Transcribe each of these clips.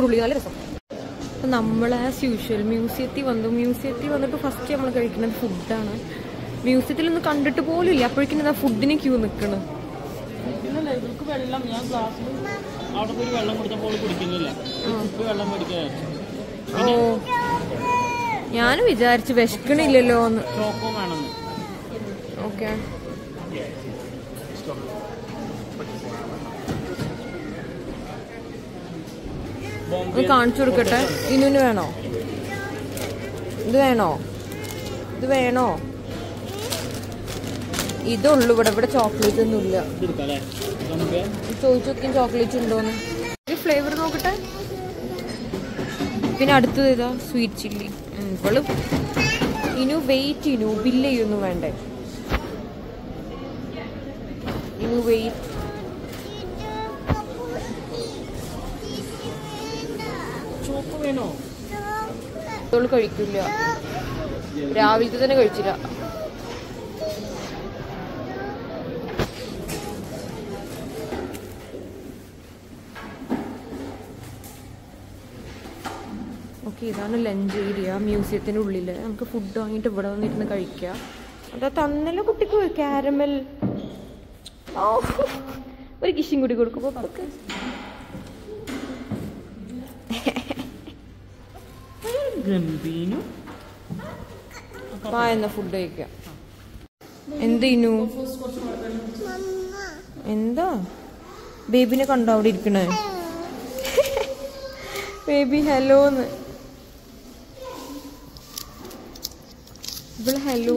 ഉള്ളി നല്ല രസം അപ്പം നമ്മൾ ആസ് യൂഷ്വൽ മ്യൂസിയത്തിൽ വന്നു മ്യൂസിയത്തിൽ വന്നിട്ട് ഫസ്റ്റ് നമ്മൾ കഴിക്കുന്നത് ഫുഡാണ് മ്യൂസിയത്തിൽ ഒന്ന് കണ്ടിട്ട് പോലും ഇല്ല അപ്പോഴേക്കും എന്താ ഫുഡിന് ക്യൂ നിൽക്കണം ഇല്ലല്ല ഇവർക്ക് വെള്ളം ഞാൻ ഗ്ലാസ്സിൽ അവിടെ പോയി വെള്ളം കുടിച്ചപ്പോൾ കുടിക്കുന്നില്ല ഇപ്പൊ വെള്ളം മേടിക്കാൻ ഓ ഞാനും വിചാരിച്ചു വിശക്കണില്ലല്ലോ എന്ന് ചോക്കോ വേണമെന്ന് ഓക്കെ ഒന്ന് കാണിച്ചു കൊടുക്കട്ടെ ഇന്നുന് വേണോ ഇത് വേണോ ഇത് വേണോ ഇതുള്ളൂ ഇവിടെ ഇവിടെ ചോക്ലേറ്റ് ഒന്നും ഇല്ല എടുക്കാം അല്ലേ നമുക്ക് ചോദിച്ചു നോക്കിയും ചോക്ലേറ്റ് ഉണ്ടോന്ന് ഈ ഫ്ലേവർ നോക്കട്ടെ പിന്നെ അടുത്തത് ഇതാ സ്വീറ്റ് ചില്ലി ഇവള് ഇനു വെയിറ്റ് ഇനു ബില്ല് ചെയ്യൊന്നും വേണ്ടേ ഇനു വെയിറ്റ് ചോക്കോ വേണോ ഇവള് കഴിക്കില്ല രാവിലത്തെ തന്നെ കഴിച്ചില്ല ഓക്കെ ഇതാണ് ലഞ്ച് ഏരിയ മ്യൂസിയത്തിൻ്റെ ഉള്ളിൽ നമുക്ക് ഫുഡ് വാങ്ങിയിട്ട് ഇവിടെ വന്നിരുന്ന് കഴിക്കാം അതാ തന്നല്ലോ കുട്ടിക്ക് കാരമൽ ഓ ഒരു കിഷും കൂടി കൊടുക്കും പപ്പക്ക് ഗംഭീനു വാ എന്നാ ഫുഡ് കഴിക്കാം എന്തിനു എന്താ ബേബിനെ കണ്ടോ അവിടെ ഇരിക്കണേ ബേബി ഹലോന്ന് ഇവള് ഹലോ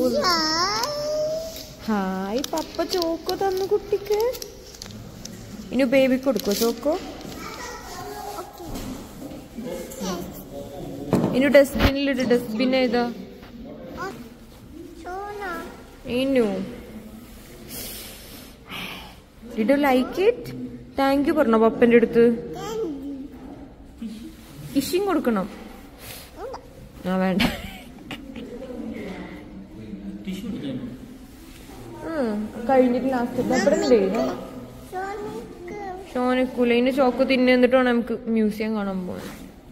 ഹായ് പപ്പ ചോക്കോ തന്നു കുട്ടിക്ക് ഇനി ബേബിക്ക് കൊടുക്കോ ചോക്കോ ഇനി ഡസ്റ്റ്ബിനിലിട്ട് ഡസ്റ്റ്ബിൻ ഏതാ ഇന്നു did you like it thank you പറഞ്ഞോ പപ്പന്റെ അടുത്ത് ഫിഷിങ് കൊടുക്കണം ആ വേണ്ട ടിഷ്യൂ എടുക്കാനോ ഉം, കഴിഞ്ഞിട്ട് ലാസ്റ്റ് ഇവിടെ ഉണ്ട് ഷോനക്കൂല ഇനി ചോക്ക് തിന്നു എന്നിട്ട് വേണം നമുക്ക് മ്യൂസിയം കാണാൻ പോകാൻ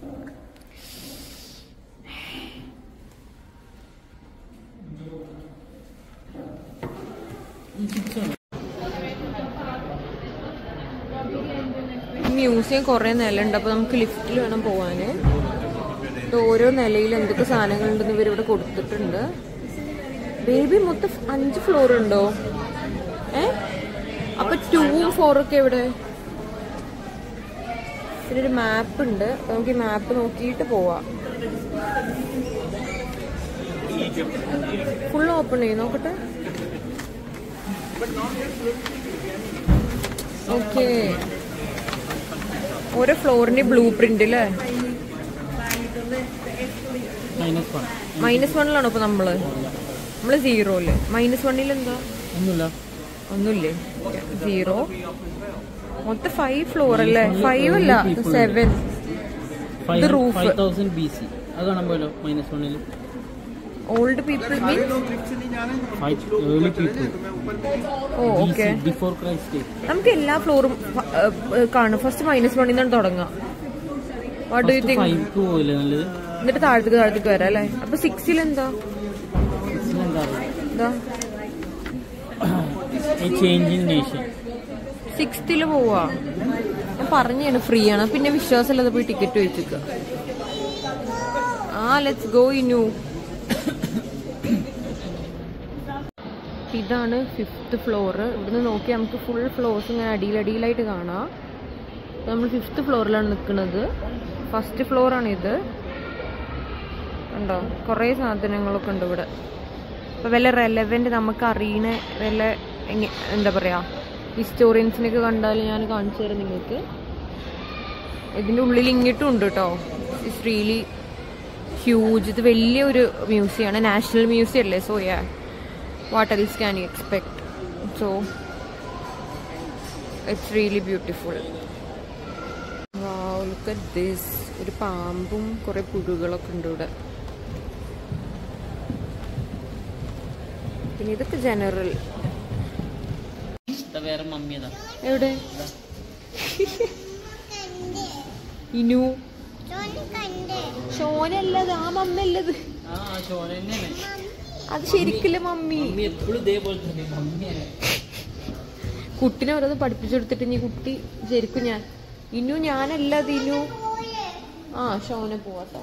മ്യൂസിയം കുറേ നിലയുണ്ട് അപ്പൊ നമുക്ക് ലിഫ്റ്റിൽ വേണം പോവാന് ഇത് ഓരോ നിലയിൽ എന്തൊക്കെ സാധനങ്ങളുണ്ടെന്ന് ഇവരിവിടെ കൊടുത്തിട്ടുണ്ട് ബേബി മൊത്തം അഞ്ച് ഫ്ലോർ ഉണ്ടോ ഏ അപ്പൊ ടൂവും ഫോറും ഒക്കെ എവിടെ പിന്നെ ഒരു മാപ്പ് ഉണ്ട് അപ്പൊ നമുക്ക് ഈ മാപ്പ് നോക്കിയിട്ട് പോവാം ഫുൾ ഓപ്പൺ ചെയ്യും നോക്കട്ടെ ഓക്കെ ഓരോ ഫ്ലോറിന്റെ ബ്ലൂ പ്രിന്റ് അല്ലേ മൈനസ് വൺ മൈനസ് വണ്ണിലാണോ ഇപ്പൊ നമ്മള് നമ്മള് സീറോയില് മൈനസ് വണ്ണിൽ എന്താ ഒന്നുമില്ല ഒന്നുമില്ലേ സീറോ മൊത്തം ഫൈവ് ഫ്ലോർ അല്ലേ ഫൈവ് അല്ല സെവൻ ഇത് roof. Five thousand B C അത് കാണാൻ പോയല്ലോ മൈനസ് വണ്ണിൽ old people means five early people oh okay before Christ നമുക്ക് എല്ലാ ഫ്ലോറും കാണും ഫസ്റ്റ് മൈനസ് വണ്ണിൽ നിന്നാണ് തുടങ്ങാം വാട്ട് ഡു യു തിങ്ക് ഫൈവ്ക്ക് പോയില്ലേ നല്ലത് എന്നിട്ട് താഴത്തേക്ക് താഴത്തേക്ക് വരാം അല്ലേ അപ്പൊ സിക്സിൽ എന്താ എന്താ എന്താ ചേഞ്ചിങ് നേഷൻ സിക്സ്തില് പോവാ ഞാൻ പറഞ്ഞാണ് ഫ്രീ ആണ് പിന്നെ വിശ്വാസമില്ലാതെ പോയി ടിക്കറ്റ് വെച്ചിക്ക ആ ലെറ്റ്സ് ഗോ ഇനു ഇതാണ് ഫിഫ്ത്ത് ഫ്ലോർ ഇവിടുന്ന് നോക്കി നമുക്ക് ഫുൾ ഫ്ലോർസ് ഇങ്ങനെ അടിയിലടിയിലായിട്ട് കാണാം നമ്മൾ ഫിഫ്ത്ത് ഫ്ലോറിലാണ് നിൽക്കുന്നത് ഫസ്റ്റ് ഫ്ലോറാണ് ഇത് കണ്ടോ കുറേ സാധനങ്ങളൊക്കെ ഉണ്ട് ഇവിടെ അപ്പോൾ വല്ല റെലവെൻ്റ് നമുക്ക് അറിയണ വല്ല എങ്ങ- എന്താ പറയുക ഹിസ്റ്റോറിയൻസിനൊക്കെ കണ്ടാൽ ഞാൻ കാണിച്ചു തരാം നിങ്ങൾക്ക് ഇതിൻ്റെ ഉള്ളിൽ ഇങ്ങിട്ടും ഉണ്ട് കേട്ടോ ഇറ്റ്സ് റിയലി ഹ്യൂജ് ഇത് വലിയൊരു മ്യൂസിയമാണ് നാഷണൽ മ്യൂസിയം അല്ലേ so ya what else can you expect so it's really beautiful look at this ഒരു പാമ്പും കുറെ പുഴുകളൊക്കെ ഉണ്ട് ഇവിടെ പിന്നെ ഇതൊക്കെ ജനറൽ വേറെ മമ്മിയതാ എവിടെ ഇനു ഷോനല്ലത് ആ മമ്മല്ലത് ആ ചോന തന്നെയാണ് അത് ശരിക്കില്ല മമ്മി മമ്മി എപ്പോഴും ഇതേപോലെ തന്നെ മമ്മിയാണ് കുട്ടിനെ ഓരോന്ന് പഠിപ്പിച്ചെടുത്തിട്ട് നീ കുട്ടി ശരിക്കും ഞാൻ ഇനു ഞാനല്ല അത് ഇനു ആ ഷോനെ പോവാട്ടോ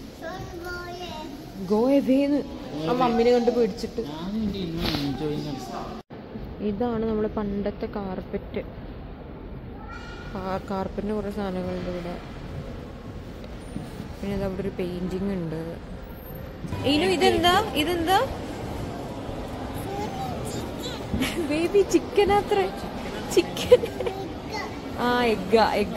ഗോ എവേന്ന് ആ മമ്മിനെ കണ്ട് പേടിച്ചിട്ട് ഞാനും എൻ്റെ ഇന്നും എൻജോയിങ് ഇതാണ് നമ്മുടെ പണ്ടത്തെ കാർപ്പറ്റ് കാർപ്പറ്റിന് കുറേ സാധനങ്ങളുണ്ട് ഇവിടെ പിന്നെ ഇത് അവിടെ ഒരു പെയിന്റിങ് ഉണ്ട് ഇനു ഇതെന്താ ഇതെന്താ ബേബി ചിക്കൻ അത്ര ചിക്കൻ ആ എഗ്ഗ എഗ്ഗ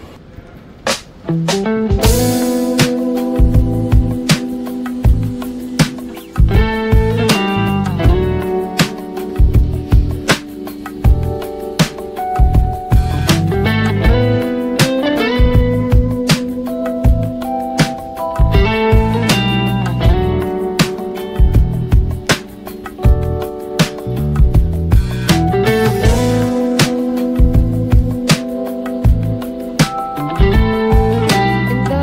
എന്താ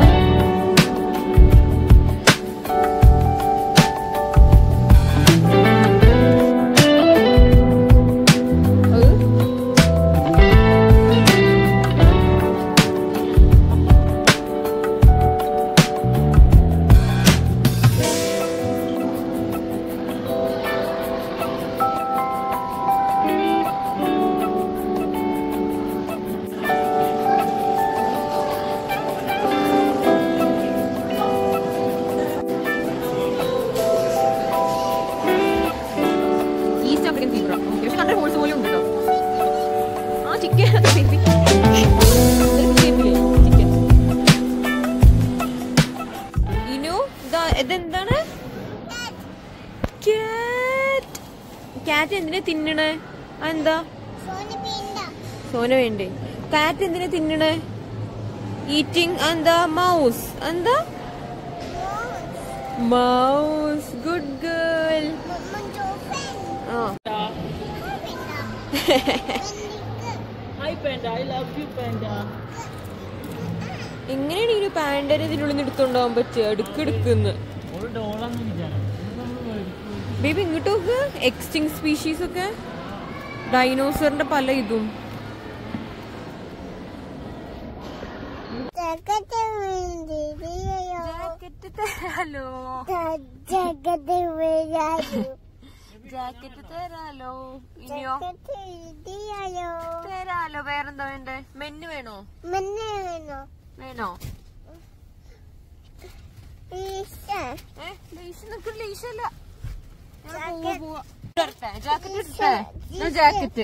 അത് ഈസ്റ്റ് ആഫ്രിക്കൻ സീബ്ര പക്ഷെ കണ്ട ഹോൾസ് പോലെ ഉണ്ട് കേട്ടോ ആ ചിക്കൻ ചിക്കൻ ഇനു ഇതാ ഇതെന്താണ് ക്യാറ്റ് ക്യാറ്റ് എന്തിനാ തിന്നണേ അതെന്താ സോന വേണ്ടേ കാറ്റ് എന്തിനാ തിന്നണേ ഈറ്റിംഗ് എന്താ മൗസ് എന്താ മൗസ് ഗുഡ് ഗേൾ ആ hi panda I love you panda എങ്ങനെയാണ് ഈ പാൻഡനെ ഇതിനുള്ളിൽ നിന്ന് എടുത്തോണ്ടാവാൻ പറ്റുക എടുക്കെടുക്കുന്ന് ഒരു ഡോളാന്ന് വിചാരം ബേബി ഇങ്ങോട്ട് നോക്ക് എക്സ്റ്റിങ് സ്പീഷീസ് ഒക്കെ ഡൈനോസറിന്റെ പല ഇതും ജാക്കറ്റ് തരാലോ ജാക്കറ്റ് തരാലോ ഇനിയോ തരാലോ വേറെന്താ വേണ്ടേ മെന്ന് വേണോ വേണോ ഏ ലേശ് നിനക്ക് ലേശല്ല ജാക്കറ്റ് ഇട്ടേ ജാക്കറ്റ്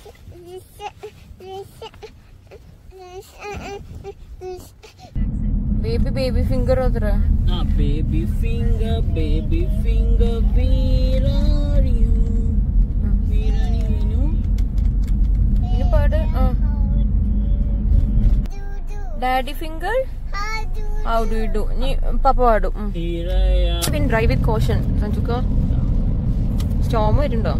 ബേബി ബേബി ഫിംഗർ അത്ര ആ baby finger baby finger where are you where are you വിനു ഇനി പാട് ആ daddy finger how do you do നീ പപ്പ പാടും ഉം. ഹിയർ ഐ ആം പിന്നെ ഡ്രൈവ് വിത്ത് കോഷൻ സഞ്ജുക്ക സ്റ്റോം വരുന്നുണ്ടോ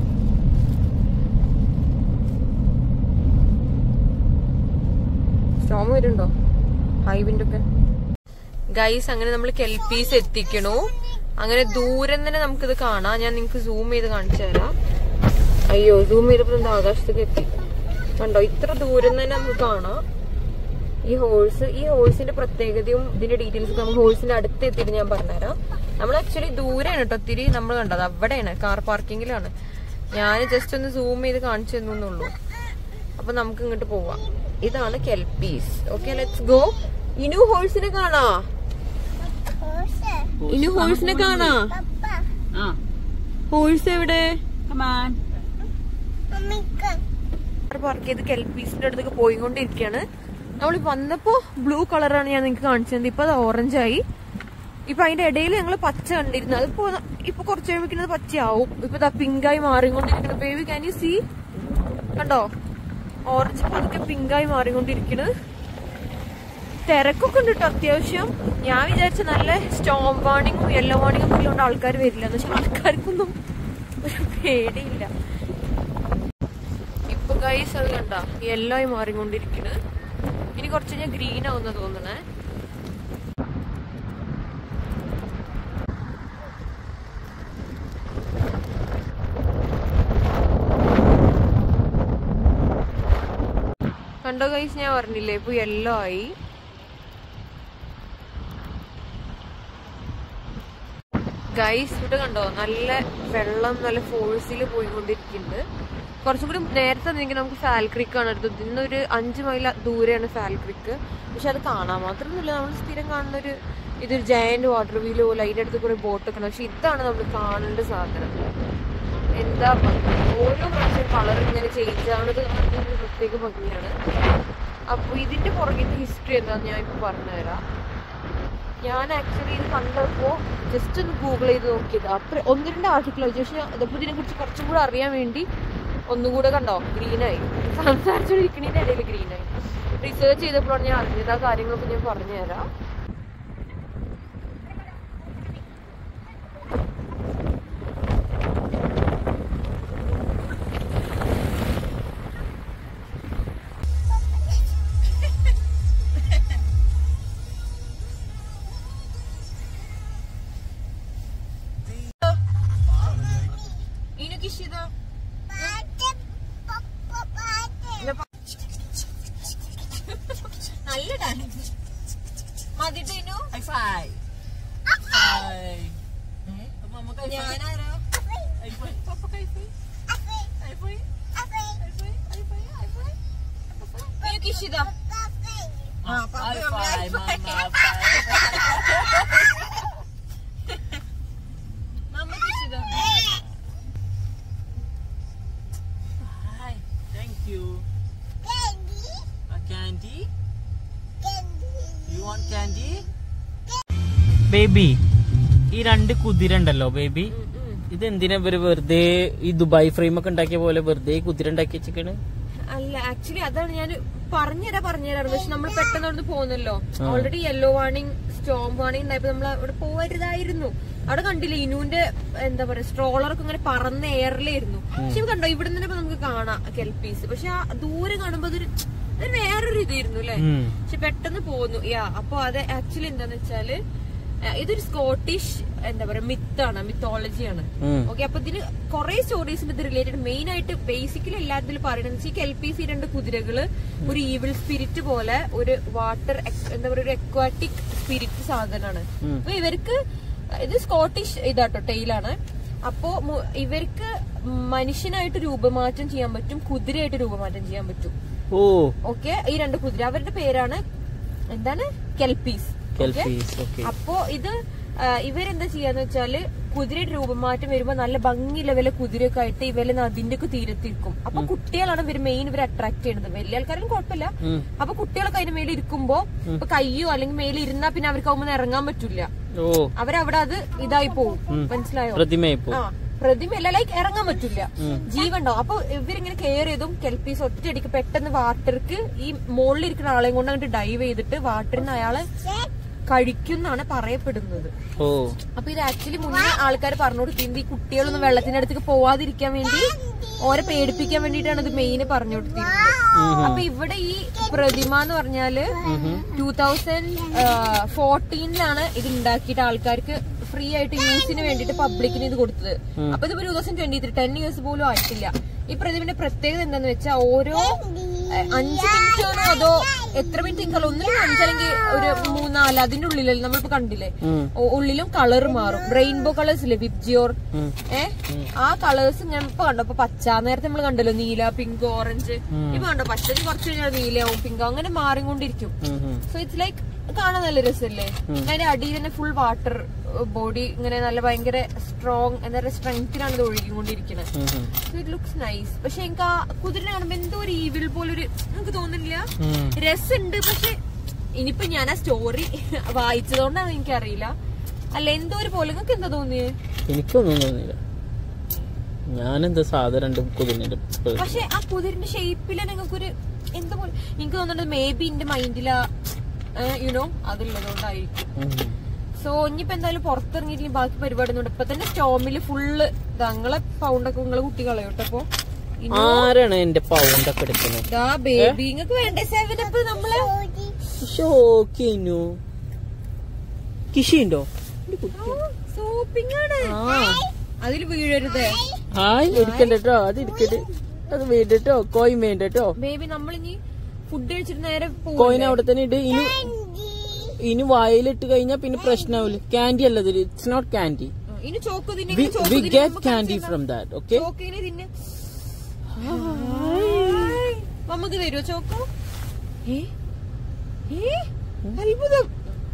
സ്റ്റോം വരുന്നുണ്ടോ ഹൈവിൻ്റെ ഒക്കെ ഗൈസ് അങ്ങനെ നമ്മൾ കെൽപ്പീസ് എത്തിക്കണു അങ്ങനെ ദൂരം തന്നെ നമുക്കിത് കാണാം ഞാൻ നിങ്ങൾക്ക് സൂം ചെയ്ത് കാണിച്ചു തരാം അയ്യോ സൂം ചെയ്തപ്പോ എന്താ ആകാശത്തേക്ക് എത്തി കണ്ടോ ഇത്ര ദൂരം തന്നെ നമുക്ക് കാണാം ഈ ഹോഴ്സ് ഈ ഹോഴ്സിന്റെ പ്രത്യേകതയും ഇതിന്റെ ഡീറ്റെയിൽസ് നമുക്ക് ഹോഴ്സിന്റെ അടുത്ത് എത്തിയിട്ട് ഞാൻ പറഞ്ഞുതരാം നമ്മൾ ആക്ച്വലി ദൂരെയാണ് കേട്ടോ ഒത്തിരി നമ്മൾ കണ്ടത് അവിടെയാണ് കാർ പാർക്കിങ്ങിലാണ് ഞാൻ ജസ്റ്റ് ഒന്ന് സൂം ചെയ്ത് കാണിച്ചു തന്നുള്ളൂ അപ്പൊ നമുക്ക് ഇങ്ങോട്ട് പോവാം ഇതാണ് kelpies okay let's go Inu ഹോഴ്സിനെ കാണാ ഇനു ഹോഴ്സിനെ കാണാ ആ ഹോഴ്സ് എവിടെ കമാൻ പാർക്ക് ചെയ്ത് കെൽപ്പീസിന്റെ അടുത്തേക്ക് പോയിക്കൊണ്ടിരിക്കുകയാണ് നമ്മൾ വന്നപ്പോ ബ്ലൂ കളറാണ് ഞാൻ നിങ്ങൾക്ക് കാണിച്ചത് ഇപ്പൊ അത് ഓറഞ്ച് ആയി ഇപ്പൊ അതിന്റെ ഇടയിൽ ഞങ്ങൾ പച്ച കണ്ടിരുന്നു അതിപ്പോ ഇപ്പൊ കുറച്ച് കഴിയുമ്പോൾ അത് പച്ചയാവും ഇപ്പൊ ദാ പിങ്കായി മാറിക്കൊണ്ടിരിക്കുന്നു ബേബി ക്യാൻ യു സീ കണ്ടോ ഓറഞ്ച് പതുക്കെ പിങ്കായി മാറിക്കൊണ്ടിരിക്കുന്നു തിരക്കൊക്കെ ഉണ്ട് കേട്ടോ അത്യാവശ്യം ഞാൻ വിചാരിച്ച നല്ല സ്റ്റോം വാണിങ്ങും യെല്ലോ വാണിങ്ങും ഉള്ളതുകൊണ്ട് ആൾക്കാർ വരില്ല എന്ന് വെച്ചാൽ ആൾക്കാർക്കൊന്നും ഒരു പേടിയില്ല ഇപ്പൊ ഗൈസ് അത് കണ്ട യെല്ലോ ആയി മാറിക്കൊണ്ടിരിക്കണ് ഇനി കുറച്ച് കഴിഞ്ഞാൽ ഗ്രീൻ ആവുന്ന തോന്നണേ കണ്ടോ ഗൈസ് ഞാൻ പറഞ്ഞില്ലേ ഇപ്പൊ യെല്ലോ ആയി ഗൈസ് ഇവിടെ കണ്ടോ നല്ല വെള്ളം നല്ല ഫോഴ്സിൽ പോയിക്കൊണ്ടിരിക്കുന്നുണ്ട് കുറച്ചും കൂടി നേരത്തെ എനിക്ക് നമുക്ക് ഫാൽ ക്രിക്ക് ആണ് എടുത്തത് ഇന്നൊരു അഞ്ച് മൈൽ ദൂരെയാണ് ഫാൽ ക്രിക്ക് പക്ഷെ അത് കാണാൻ മാത്രമൊന്നുമില്ല നമ്മൾ സ്ഥിരം കാണുന്ന ഒരു ഇതൊരു ജയന്റ് വാട്ടർ വീല് പോലെ അതിൻ്റെ അടുത്ത് കുറെ ബോട്ട് ഒക്കെ ഉണ്ട് പക്ഷെ ഇതാണ് നമ്മൾ കാണേണ്ട സാധനം എന്താ ഭംഗി ഓരോ പ്രാവശ്യം കളർ ഇങ്ങനെ ചേഞ്ച് ആവുന്നത് കാണുന്നത് ഒരു പ്രത്യേക ഭംഗിയാണ് അപ്പൊ ഇതിന്റെ പുറകിന്റെ ഹിസ്റ്ററി എന്താന്ന് ഞാൻ ഇപ്പൊ പറഞ്ഞുതരാം ഞാൻ ആക്ച്വലി ഇത് കണ്ടപ്പോ ജസ്റ്റ് ഒന്ന് ഗൂഗിൾ ചെയ്ത് നോക്കിയത് അത്ര ഒന്ന് രണ്ട് ആർട്ടിക്കിൾ വെച്ചു പക്ഷെ അതപ്പോ ഇതിനെ കുറിച്ച് കുറച്ചും കൂടെ അറിയാൻ വേണ്ടി ഒന്നുകൂടെ കണ്ടോ ഗ്രീനായി സംസാരിച്ചോണ്ടിരിക്കണതിന്റെ ഇടയിൽ ഗ്രീനായി റിസർച്ച് ചെയ്തപ്പോഴാണ് ഞാൻ അറിഞ്ഞത് ആ കാര്യങ്ങളൊക്കെ ഞാൻ പറഞ്ഞുതരാം ഇനുക്കിഷിതാ നല്ല ഡാൻസ് മതിട്ടോ Inu High five. High. Mama high five. ഞാനാരോ High five. Papa high five. High five. High five. High five. High five. ഇനുക്കിഷിതാ High five. Mama five. Mama കിഷിതാ Hi. Thank you. A candy? You want candy? Baby ഈ രണ്ട് കുതിര ഉണ്ടല്ലോ baby ഇത് എന്തിനാ ഇവര് വെറുതെ ഈ ദുബായ് ഫ്രെയിം ഒക്കെ ഉണ്ടാക്കിയ പോലെ വെറുതെ ഈ കുതിര ഉണ്ടാക്കി വെച്ചിരിക്കണ് അല്ല ആക്ച്വലി അതാണ് ഞാൻ പറഞ്ഞുതരാ പറഞ്ഞുതരാറ് പക്ഷെ നമ്മൾ പെട്ടെന്ന് അവിടെ പോകുന്നല്ലോ already yellow warning storm warning ഉണ്ടായപ്പോ നമ്മൾ അവിടെ പോകരുതായിരുന്നു അവിടെ കണ്ടില്ലേ ഇനുവിന്റെ എന്താ പറയാ സ്ട്രോളറൊക്കെ ഇങ്ങനെ പറന്ന എയറിലായിരുന്നു പക്ഷെ ഇത് കണ്ടോ ഇവിടെ നിന്ന് ഇപ്പൊ നമുക്ക് കാണാം കെൽപീസ് പക്ഷെ ആ ദൂരെ കാണുമ്പോ അതൊരു അത് വേറൊരു ഇതായിരുന്നു അല്ലെ ഉം. പക്ഷെ പെട്ടെന്ന് പോന്നു യാ അപ്പൊ അത് ആക്ച്വലി എന്താന്ന് വെച്ചാല് ആ, ഇതൊരു സ്കോട്ടിഷ് എന്താ പറയാ മിത്താണ് മിത്തോളജിയാണ് ഉം. ഓക്കെ അപ്പൊ ഇതിന് കുറെ സ്റ്റോറീസ് ഇത് റിലേറ്റഡ് മെയിൻ ആയിട്ട് ബേസിക്കലി എല്ലാത്തിലും പറയുന്നത് ഈ എൽ പി സി രണ്ട് കുതിരകള് ഒരു ഈവിൾ സ്പിരിറ്റ് പോലെ ഒരു വാട്ടർ എന്താ പറയുക ഒരു എക്വാറ്റിക് സ്പിരിറ്റ് സാധനമാണ് ഉം. അപ്പൊ ഇവർക്ക് ഇത് സ്കോട്ടിഷ് ഇതാട്ടോ ടെയിലാണ് അപ്പോ മു- ഇവർക്ക് മനുഷ്യനായിട്ട് രൂപമാറ്റം ചെയ്യാൻ പറ്റും കുതിരയായിട്ട് രൂപമാറ്റം ചെയ്യാൻ പറ്റും ഓ ഓക്കെ ഈ രണ്ട് കുതിര അവരുടെ പേരാണ് എന്താണ് കെൽപീസ് കെൽപ്പീസ് ഓക്കെ അപ്പോ ഇത് ആ, ഇവരെന്താ ചെയ്യാന്ന് വെച്ചാല് കുതിരയുടെ രൂപമാറ്റം വരുമ്പോ നല്ല ഭംഗിയുള്ള വില കുതിരയൊക്കെ ആയിട്ട് ഇവര് നദിന്റെ ഒക്കെ തീരത്തിരിക്കും അപ്പൊ കുട്ടികളാണ് ഇവർ മെയിൻ ഇവർ അട്രാക്ട് ചെയ്യുന്നത് വലിയ ആൾക്കാരും കുഴപ്പമില്ല ഉം. അപ്പൊ കുട്ടികളൊക്കെ അതിന്റെ മേലെ ഇരിക്കുമ്പോ ഇപ്പൊ കയ്യോ അല്ലെങ്കിൽ മേലെ ഇരുന്നാ പിന്നെ അവർക്ക് ആവുമ്പോൾ ഇറങ്ങാൻ പറ്റില്ല ഓ അവരവിടെ അത് ഇതായി പോകും മനസ്സിലായോ പ്രതിമയിപ്പോ ആ പ്രതിമയല്ല ലൈക്ക് ഇറങ്ങാൻ പറ്റില്ല ജീവണ്ടോ അപ്പൊ ഇവരിങ്ങനെ കെയർ ചെയ്തും കെൽപ്പീസ് ഒറ്റയടിക്ക് പെട്ടെന്ന് വാട്ടർക്ക് ഈ മുകളിൽ ഇരിക്കുന്ന ആളെയും കൊണ്ട് അങ്ങോട്ട് ഡൈവ് ചെയ്തിട്ട് വാട്ടറിൽ നിന്ന് അയാളെ കഴിക്കുന്നാണ് പറയപ്പെടുന്നത് ഓ അപ്പൊ ഇത് ആക്ച്വലി മുന്നേ ആൾക്കാർ പറഞ്ഞു കൊടുത്തിരുന്നത് ഈ കുട്ടികളൊന്നും വെള്ളത്തിന്റെ അടുത്തേക്ക് പോവാതിരിക്കാൻ വേണ്ടി ഓരെ പേടിപ്പിക്കാൻ വേണ്ടിയിട്ടാണ് ഇത് മെയിൻ പറഞ്ഞു കൊടുത്തിരുന്നത് അപ്പൊ ഇവിടെ ഈ പ്രതിമ എന്ന് പറഞ്ഞാല് ടൂ തൗസൻഡ് ഫോർട്ടീനിലാണ് ഇത് ഉണ്ടാക്കിയിട്ട് ആൾക്കാർക്ക് ഫ്രീ ആയിട്ട് യൂസിന് വേണ്ടിയിട്ട് പബ്ലിക്കിന് ഇത് കൊടുത്തത് അപ്പൊ ഇത് two thousand twenty three ten years പോലും ആയിട്ടില്ല ഈ പ്രതിമയുടെ പ്രത്യേകത എന്താന്ന് വെച്ചാൽ ഓരോ ഏഹ്, അഞ്ച് മിനിറ്റ് ആണോ അതോ എത്ര മിനിറ്റ് എനിക്കല്ല ഒന്നിലും അഞ്ചല്ലെങ്കിൽ ഒരു മൂന്നാല് അതിന്റെ ഉള്ളിലല്ലേ നമ്മളിപ്പോ കണ്ടില്ലേ ഉം. ഉ- ഉള്ളിലും കളർ മാറും റെയിൻബോ കളേഴ്സ് ഇല്ലേ വിബ്ജിയോർ ഉം. ഏ ആ കളേഴ്സ് ഞാൻ ഇപ്പൊ കണ്ടോ ഇപ്പൊ പച്ച നേരത്തെ നമ്മൾ കണ്ടല്ലോ നീല പിങ്ക് ഓറഞ്ച് ഇപ്പൊ കണ്ടോ പച്ചക്ക് കുറച്ച് കഴിഞ്ഞാൽ നീലയാവും പിങ്ക് അങ്ങനെ മാറിക്കൊണ്ടിരിക്കും ഉം, ഉം. സോ ഇറ്റ്സ് ലൈക്ക് കാണാൻ നല്ല രസമല്ലേ അതിന്റെ അടിയിൽ തന്നെ ഫുൾ വാട്ടർ ബോഡി ഇങ്ങനെ നല്ല ഭയങ്കര സ്ട്രോങ് എന്താ പറയുക സ്ട്രെങ്ത്തിലാണ് ഇത് ഒഴുകിക്കൊണ്ടിരിക്കുന്നത് ഉം, ഉം. സോ ഇറ്റ് ലുക്സ് നൈസ് പക്ഷെ എനിക്ക് ആ കുതിരനെ കാണുമ്പോ എന്തോ ഒരു ഈവിൽ പോലൊരു നമുക്ക് തോന്നുന്നില്ല ഉം. രസമുണ്ട് പക്ഷെ ഇനിയിപ്പൊ ഞാൻ ആ സ്റ്റോറി വായിച്ചതുകൊണ്ടാണ് എനിക്കറിയില്ല അല്ല എന്തോ ഒരു പോലെ നിങ്ങൾക്ക് എന്താ തോന്നിയത് എനിക്കൊന്നും തോന്നില്ല ഞാനെന്താ സാധാ രണ്ട് കുതിരന്റെ പക്ഷെ ആ കുതിരന്റെ ഷേപ്പില് നിങ്ങൾക്കൊരു എന്താ പോലെ എനിക്ക് തോന്നുന്നത് മേ ബി എന്റെ മൈൻഡിലാ യുനോ അതുള്ളതുകൊണ്ടായിരിക്കും സോ ഇനിയിപ്പോ എന്തായാലും പുറത്തിറങ്ങിയിട്ട് ബാക്കി പരിപാടി ഒന്നും ഇപ്പൊ തന്നെ സ്റ്റോമില് ഫുള്ള് തങ്ങളെ പൗണ്ടൊക്കെ നിങ്ങളെ കുട്ടി കളയോട്ടപ്പോ ആരാണ് എന്റെ പൗണ്ടൊക്കെ എടുക്കുന്നത് ബേബി നിങ്ങക്ക് വേണ്ടേ സെവനപ്പ് നമ്മള് ഷോക്കിനു കിഷിണ്ടോ സോപ്പിംഗ് ആണ് അതിൽ വീഴരുതേ ഹായ് ഇരിക്കണ്ടോ അത് ഇരിക്കട്ടെ അത് വേണ്ടട്ടോ കോയി വേണ്ടട്ടോ ബേബി നമ്മളിനി ഫുഡ് കഴിച്ചിട്ട് നേരെ കോയിൻ അവിടെ തന്നെ ഇട്ട് ഇനി ഇനി വായിലിട്ട് കഴിഞ്ഞാൽ പിന്നെ പ്രശ്നമാവില്ല ക്യാൻഡി അല്ലത് ഇറ്റ്സ് നോട്ട് ക്യാൻഡി ഇനി ചോക്ക് തിന്നെ വി ഇനി ചോക്ക് തിന്നെ. ഗെറ്റ് നമുക്ക് ക്യാൻഡി കാണിച്ച് ഫ്രം ദാറ്റ് ഓക്കെ തന്നാ. ചോക്കിനെ തിന്നെ നമുക്ക് തരുമോ ചോക്കോ ഏ ഏ അത്ഭുതം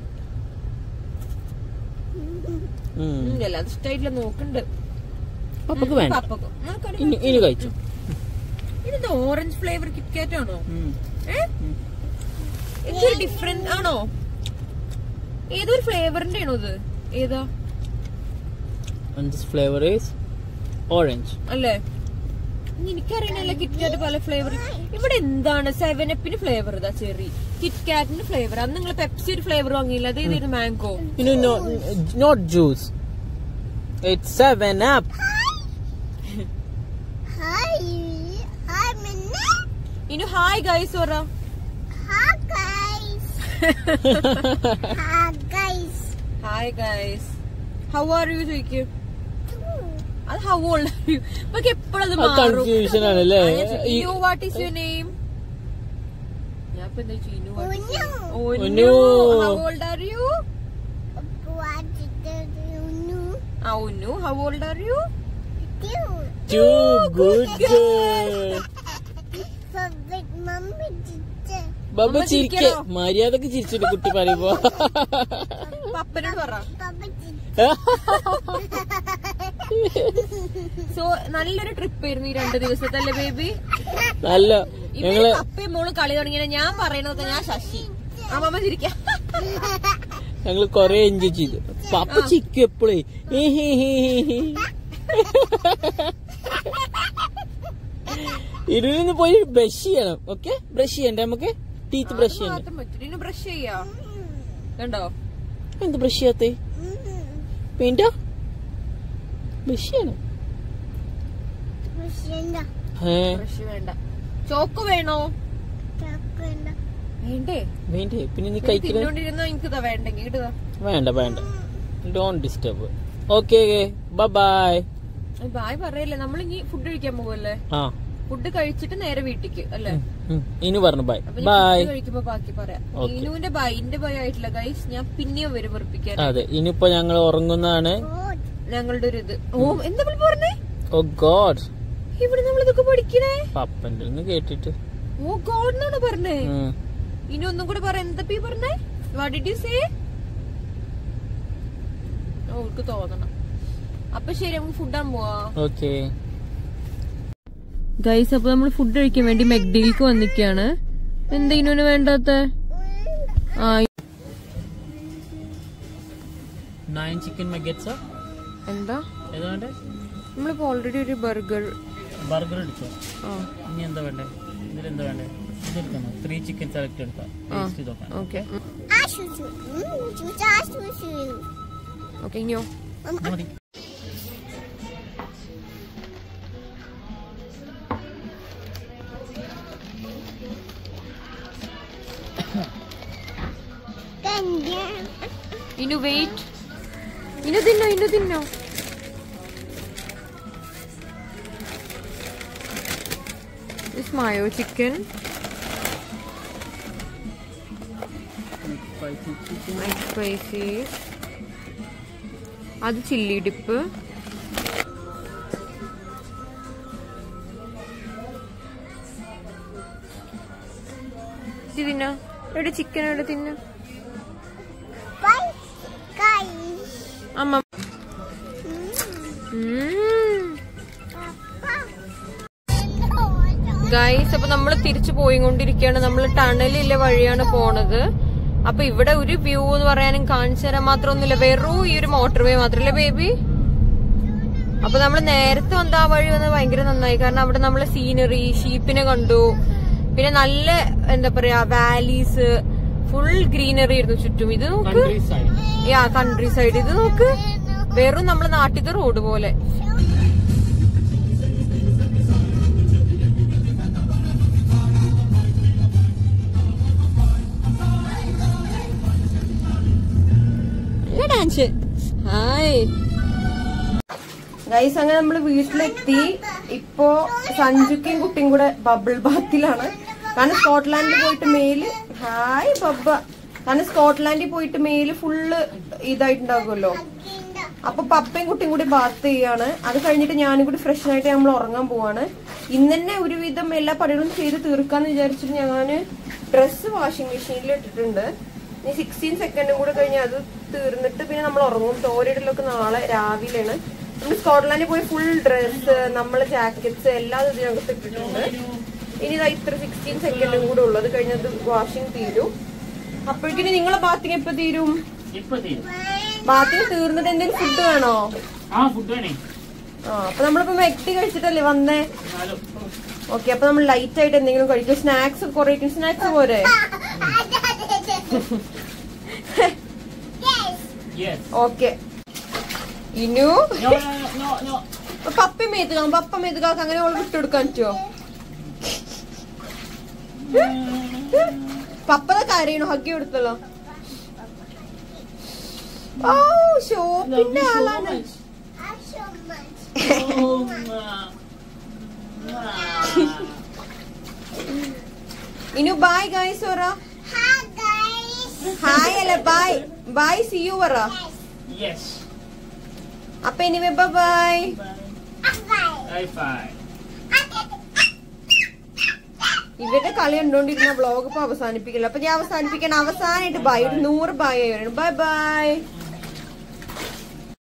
ഉം, അല്ല അത് ഇഷ്ടായിട്ടില്ല നോക്കണ്ട് പപ്പക്ക് വേണ്ട പപ്പക്കും നമുക്കത് ഇനി ഇനി കഴിച്ചു ഇതെന്താ ഓറഞ്ച് ഫ്ലേവർ കിറ്റ്കാറ്റ് ആണോ ഏ എന്തൊരു ഡിഫറെന്റ് ആണോ ഏതൊരു ഫ്ലേവറിന്റെ ആണോ ഇത് ഏതാ And this flavor is orange. അല്ലേ ഇനി എനിക്കറിയണല്ല കിറ്റ്കാറ്റ് പല ഫ്ലേവർ ഇവിടെ എന്താണ് സെവൻ അപ്പിന് ഫ്ലേവർ ഇതാ ചെറി കിറ്റ്കാറ്റിന് ഫ്ലേവർ അന്ന് നിങ്ങൾ പെപ്സി ഒരു ഫ്ലേവർ വാങ്ങിയില്ല അത് ഇതൊരു mango You know, no, not juice. It's seven up. Hi. Hi, Minna. ഇനി ഹായ് ഗൈസ് പറ Hi, guys. Hi, guys. Hi guys how are you ചോദിക്കും അത് ഹൗ ഓൾഡ് ആർ യു നമുക്ക് എപ്പോഴത് ആ confusion ആണല്ലേ? ഈ- you what is your name ഞാൻ ഇപ്പൊ എന്താ ചെയ്യൂ Unu. Unu. How old are you What did you know? ആ ഉന്നു how old are you Do. Too good girl. Favorite mommy did. ബബ അമ്മ ചിരിക്ക ചിരിക്കണോ? മര്യാദക്ക് ചിരിച്ചിട്ട് കുട്ടി പറയുമ്പോ പപ്പനോട് പറ Papa did. സോ നല്ലൊരു ട്രിപ്പ് ആയിരുന്നു ഈ രണ്ട് ദിവസത്തെ അല്ലേ ബേബി നല്ല ഇവര് ഞങ്ങള് പപ്പയും മോളും കളി തുടങ്ങിയ ഞാൻ പറയണതൊക്കെ ഞാൻ ശശി അമ്മമ്മ ചിരിക്കാം ഞങ്ങള് കൊറേ എൻജോയ് ചെയ്തു പപ്പ ചിക്കും എപ്പോഴേ ഇരുന്ന് പോയി ബ്രഷ് ചെയ്യണം ഓക്കെ ബ്രഷ് ചെയ്യണ്ടേ നമുക്ക് ടീത്ത് ബ്രഷ് ചെയ്യണ്ടേ മാത്രം പറ്റും ഇനി ബ്രഷ് ചെയ്യാ കണ്ടോ എന്ത് ബ്രഷ് ചെയ്യാത്തേ പെയിന്റോ ബ്രഷ് ചെയ്യണം Machine. ഏ ബ്രഷ് വേണ്ട ചോക്ക് വേണോ Chocolate. വേണ്ടേ വേണ്ടേ പിന്നെ നീ കഴിക്കണ തിന്നോണ്ടിരുന്ന എനിക്ക് ഇതാ വേണ്ടെങ്കിൽ ഇടുക വേണ്ട വേണ്ട don't disturb okay bye bye bye പറയല്ലേ നമ്മൾ ഇനി ഫുഡ് കഴിക്കാൻ പോവല്ലേ ആ ഫുഡ് കഴിച്ചിട്ട് നേരെ വീട്ടിക്ക് അല്ലേ ഉം. ഇനി പറഞ്ഞു ബൈ അപ്പൊ ഞാൻ ബൈ ഫുഡ് കഴിക്കുമ്പോ ബാക്കി പറയാം Okay. ഇനുവിന്റെ ബൈ ഇന്റെ ബൈ ആയിട്ടില്ല ഗൈസ് ഞാൻ പിന്നെയും വരും വെറുപ്പിക്കാൻ അതെ ഇനിയിപ്പോ ഞങ്ങൾ ഉറങ്ങുന്നതാണ് Good. ഞങ്ങളുടെ ഒരു ഇത് ഓ എന്താ ഇപ്പോൾ പറഞ്ഞേ ഓ ഗോഡ് ഇവിടെ നമ്മൾ ഇതൊക്കെ പഠിക്കണേ പപ്പന്റെ ഒന്ന് കേട്ടിട്ട് ഓ ഗോഡ് എന്നാണ് പറഞ്ഞേ ഉം. ഇനി ഒന്നും കൂടെ പറ എന്താ ഈ പറഞ്ഞേ വാട്ട് ഡിഡ് യു സേ ഓൾക്ക് തോന്നണം അപ്പൊ ശരി നമുക്ക് ഫുഡ് ആൻ പോവാ ഓക്കെ ഗൈസ് അപ്പൊ നമ്മൾ ഫുഡ് കഴിക്കാൻ വേണ്ടി മെക്ഡിലേക്ക് വന്നിക്കാണ് എന്താ ഇനുവിന് വേണ്ടാത്ത ആ നയൻ ചിക്കൻ മഗറ്റ്സ് എന്താ ഏതാ വേണ്ടേ നമ്മളിപ്പോ ഓൾറെഡി ഒരു ബർഗർ ബർഗർ എടുത്തോ ആ ഇനി എന്താ വേണ്ടേ ഇതിലെന്താ വേണ്ടേ ഇതെടുക്കണോ ത്രീ ചിക്കൻ സെലക്ട് എടുക്കാം ടേസ്റ്റ് ചെയ്ത് നോക്കാം okay I should shoot. Mm, shoot, I should shoot. Okay ഇനിയോ ഇത് മതി Then, yeah. Inu wait Inu തിന്നോ ഇനു തിന്നോ This mayo chicken, nice spicy. അത് ചില്ലി ഡിപ്പ് തിന്ന എവിടെ ചിക്കൻ എവിടെ തിന്ന Bye, guys. അമ്മ ഗൈസ് അപ്പൊ നമ്മൾ തിരിച്ചു പോയിക്കൊണ്ടിരിക്കുകയാണ് നമ്മൾ ടണലിലെ വഴിയാണ് പോണത് അപ്പൊ ഇവിടെ ഒരു വ്യൂ എന്ന് പറയാനും കാണിച്ചു തരാൻ മാത്രമൊന്നുമില്ല വെറും ഈ ഒരു മോട്ടോർ വേ മാത്രല്ലേ ബേബി അപ്പൊ നമ്മൾ നേരത്തെ വന്ന ആ വഴി വന്നത് ഭയങ്കര നന്നായി കാരണം അവിടെ നമ്മൾ സീനറി ഷീപ്പിനെ കണ്ടു പിന്നെ നല്ല എന്താ പറയാ വാലീസ് ഫുൾ ഗ്രീനറി ആയിരുന്നു ചുറ്റും ഇത് നോക്ക് countryside ya countryside ഇത് നോക്ക് വെറും നമ്മളെ നാട്ടിലത്തെ റോഡ് പോലെ ഡാൻസ് ഹായ് ഗൈസ് അങ്ങനെ നമ്മള് വീട്ടിലെത്തി ഇപ്പോ സഞ്ജുക്കും കുട്ടിയും കൂടെ ബബിൾ ബാത്തിലാണ് കാരണം സ്കോട്ട്ലാൻഡിൽ പോയിട്ട് മേല് ഹായ് ബബ്ബ കാരണം സ്കോട്ട്ലാൻഡിൽ പോയിട്ട് മേല് ഫുള്ള് ഇതായിട്ടുണ്ടാകുമല്ലോ അപ്പൊ പപ്പയും കുട്ടിയും കൂടി ബാത്ത് ചെയ്യാണ് അത് കഴിഞ്ഞിട്ട് ഞാനും കൂടി ഫ്രഷ് ആയിട്ട് നമ്മൾ ഉറങ്ങാൻ പോവാണ് ഇന്ന് തന്നെ ഒരുവിധം എല്ലാ പണികളും ചെയ്ത് തീർക്കാന്ന് വിചാരിച്ചിട്ട് ഞാൻ ഡ്രസ്സ് വാഷിംഗ് മെഷീനിൽ ഇട്ടിട്ടുണ്ട് ഇനി സിക്സ്റ്റീൻ സെക്കൻഡും കൂടെ കഴിഞ്ഞ് അത് തീർന്നിട്ട് പിന്നെ നമ്മൾ ഉറങ്ങും തോരയിടലൊക്കെ നാളെ രാവിലെയാണ് നമ്മൾ സ്കോട്ട്ലാൻഡിൽ പോയി ഫുൾ ഡ്രസ്സ് നമ്മളെ ജാക്കറ്റ്സ് എല്ലാം ഇതിനകത്ത് ഇട്ടിട്ടുണ്ട് ഇനി ഇതാ ഇത്ര സിക്സ്റ്റീൻ സെക്കൻഡും കൂടെ ഉള്ളത് കഴിഞ്ഞത് വാഷിംഗ് തീരും അപ്പോഴേക്കിനി നിങ്ങളെ ബാത്തിങ് എപ്പോ തീരും ഇപ്പൊ തീരും ബാത്തിങ് തീർന്നിട്ട് എന്തെങ്കിലും ഫുഡ് വേണോ ആ ഫുഡ് വേണേ ആ അപ്പൊ നമ്മളിപ്പോ മെക്ടി കഴിച്ചിട്ടല്ലേ വന്നേ എന്നാലും ഓക്കെ അപ്പൊ നമ്മൾ ലൈറ്റ് ആയിട്ട് എന്തെങ്കിലും കഴിക്കും സ്നാക്സ് കുറെ സ്നാക്സ് പോരെ Yes. Yes okay Inu no no no papa മേത്തുകാം പപ്പ മേത്തുകാക്ക് അങ്ങനെ ഓൾ വിട്ടുകൊടുക്കാൻ പറ്റുമോ പപ്പത കരയണോ ഹഗ്ഗി കൊടുത്തല്ലോ ഓ ഷോപ്പിന്റെ ആളാണ് I'm so much. Inu bye guys പറ Hi guys. ഹായ് അല്ല ബായ് ബായ് സി യു പറ യെസ് അപ്പൊ anyway bye Bye. High five ഇവരുടെ കളി കണ്ടോണ്ടിരുന്ന വ്ളോഗ് ഇപ്പൊ അവസാനിപ്പിക്കില്ല അപ്പൊ ഞാൻ അവസാനിപ്പിക്കണം അവസാനായിട്ട് ബൈ ഒരു നൂറ് ബൈ ആയി ബൈ ബൈ